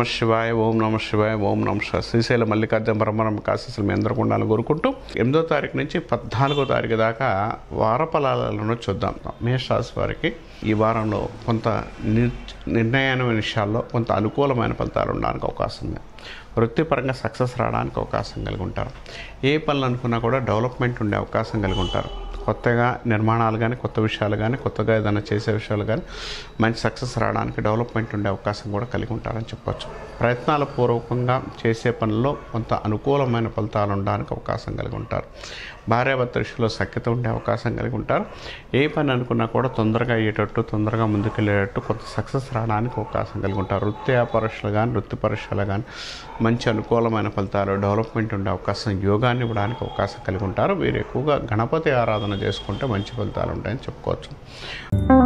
శివాయ ఓం నమ శివాయ ఓం నమ శివాయ శ్రీశైల మల్లికార్జున పరమరం కాశీసులు మీ అందరూ ఉండాలని కోరుకుంటూ ఎనిమిదో తారీఖు నుంచి పద్నాలుగో తారీఖు దాకా వార ఫలాలను చూద్దాం మేషరాశి వారికి ఈ వారంలో కొంత నిర్ నిర్ణయమైన విషయాల్లో కొంత అనుకూలమైన ఫలితాలు ఉండడానికి అవకాశం ఉంది వృత్తిపరంగా సక్సెస్ రావడానికి అవకాశం కలిగి ఉంటారు ఏ పనులు అనుకున్నా కూడా డెవలప్మెంట్ ఉండే అవకాశం కలిగి ఉంటారు కొత్తగా నిర్మాణాలు కానీ కొత్త విషయాలు కానీ కొత్తగా ఏదైనా చేసే విషయాలు కానీ మంచి సక్సెస్ రావడానికి డెవలప్మెంట్ ఉండే అవకాశం కూడా కలిగి ఉంటారని చెప్పొచ్చు ప్రయత్నాల పూర్వకంగా చేసే పనుల్లో కొంత అనుకూలమైన ఫలితాలు ఉండడానికి అవకాశం కలిగి ఉంటారు భార్యాభర్త విషయంలో సఖ్యత ఉండే అవకాశం కలిగి ఉంటారు ఏ పని అనుకున్నా కూడా తొందరగా అయ్యేటట్టు తొందరగా ముందుకెళ్ళేటట్టు కొంత సక్సెస్ రావడానికి అవకాశం కలిగి ఉంటారు వృత్తి పరీక్షలు కానీ వృత్తి పరీక్షలు కానీ మంచి అనుకూలమైన ఫలితాలు డెవలప్మెంట్ ఉండే అవకాశం యోగాన్ని ఇవ్వడానికి అవకాశం కలిగి ఉంటారు వీరు ఎక్కువగా గణపతి ఆరాధన చేసుకుంటే మంచి ఫలితాలు ఉంటాయని చెప్పుకోవచ్చు